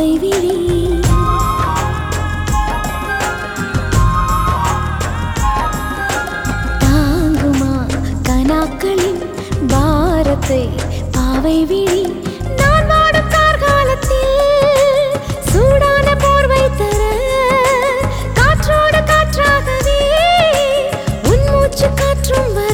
பாவை விழி தாங்குமா கனாக்களின் பாரத்தை பாவை விழி நான் வாடும் கார்காலத்தில் சூடான போர்வை தர காற்றோடு காற்றாகவே உன் மூச்சு காற்றும் வர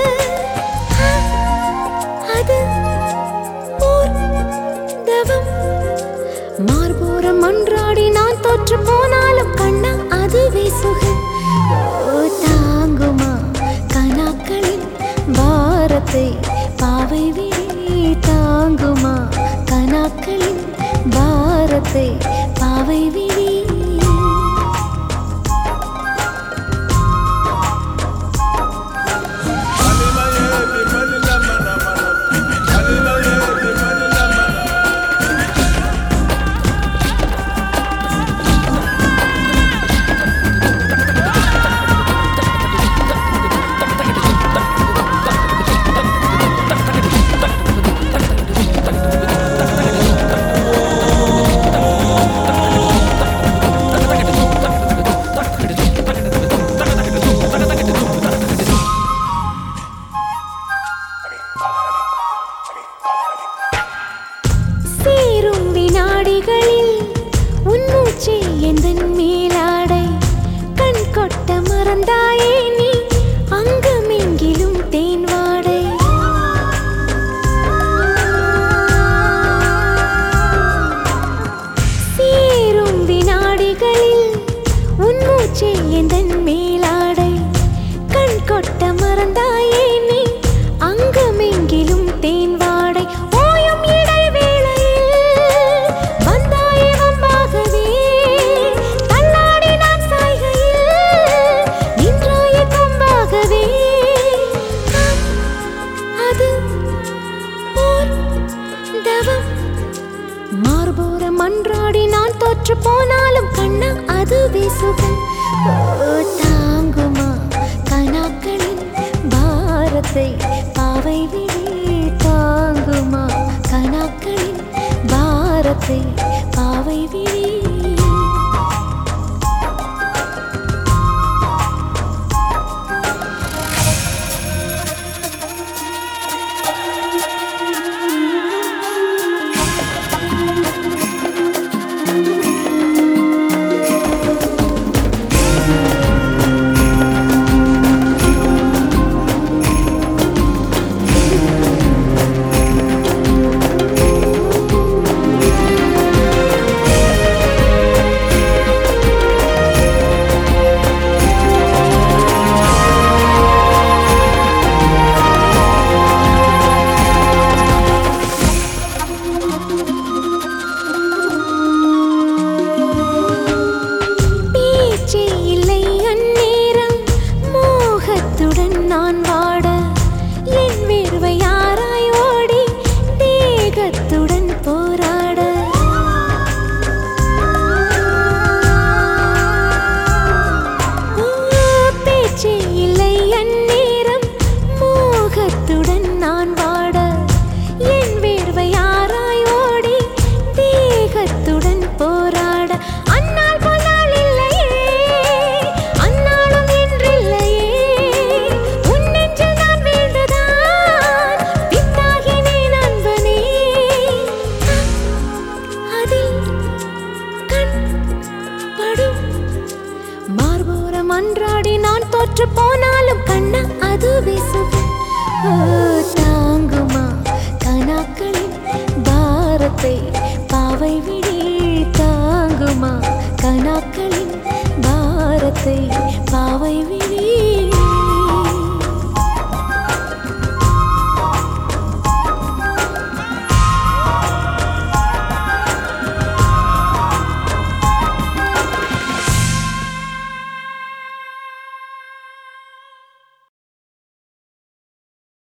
அது ஓர் தவம் மார்போரம் அன்றாடி நான் தோற்று போனாலும் கண்ணா அதுவே சுகம் ஓ, தாங்குமா கனாக்களின் பாரத்தை பாவை விழி தாங்குமா கனாக்களின் பாரத்தை பாவை விழி சேரும் வினாடிகளில் உன் மூச்சே எந்தன் மேலாடை கண் கொட்ட மறந்தாயே நீ அங்கமெங்கிலும் தேன் வாடை சேரும் வினாடிகளில் உன் மூச்சே எந்தன் மேலாடை கண் கொட்ட மறந்தாயே நீ அங்கமெங்கிலும் தேன் வாடை ஓயும் இடைவேளையில் வந்தாயே வம்பாகவே தள்ளாடி நான் சாய்கையில் நின்றாயே கொம்பாகவே அது ஓர் தவம் மார்போரம் அன்றாடி நான் தோற்று போனாலும் கண்ணா அதுவே சுகம் ஓ, தாங்குமா கனாக்களின் பாரத்தை பாவை விழி தாங்குமா கனாக்களின் பாரத்தை பாவை விழி பேச்சே இல்லை அந்நேரம் மோகத்துடன் நான் வாட என் வேர்வை யாராய் ஓடி தேகத்துடன் போராட ஓ, பேச்சே இல்லை அந்நேரம் மோகத்துடன் நான் வாட என் வேர்வை யாராய் ஓடி தேகத்துடன் போராட அந்நாள் போனால் இல்லையே அந்நாளும் இன்றில்லையே உன் நெஞ்சில் நான் வீழ்ந்துதான் பித்தாகினேன் அன்பனே அதில் கண் படும் மார்போரம் அன்றாடி நான் தோற்று போனாலும் கண்ணா அதுவே சுகம் ஓ, தாங்குமா கனாக்களின் பாரத்தை பாவை விழி தாங்குமா கனாக்களின் பாரத்தை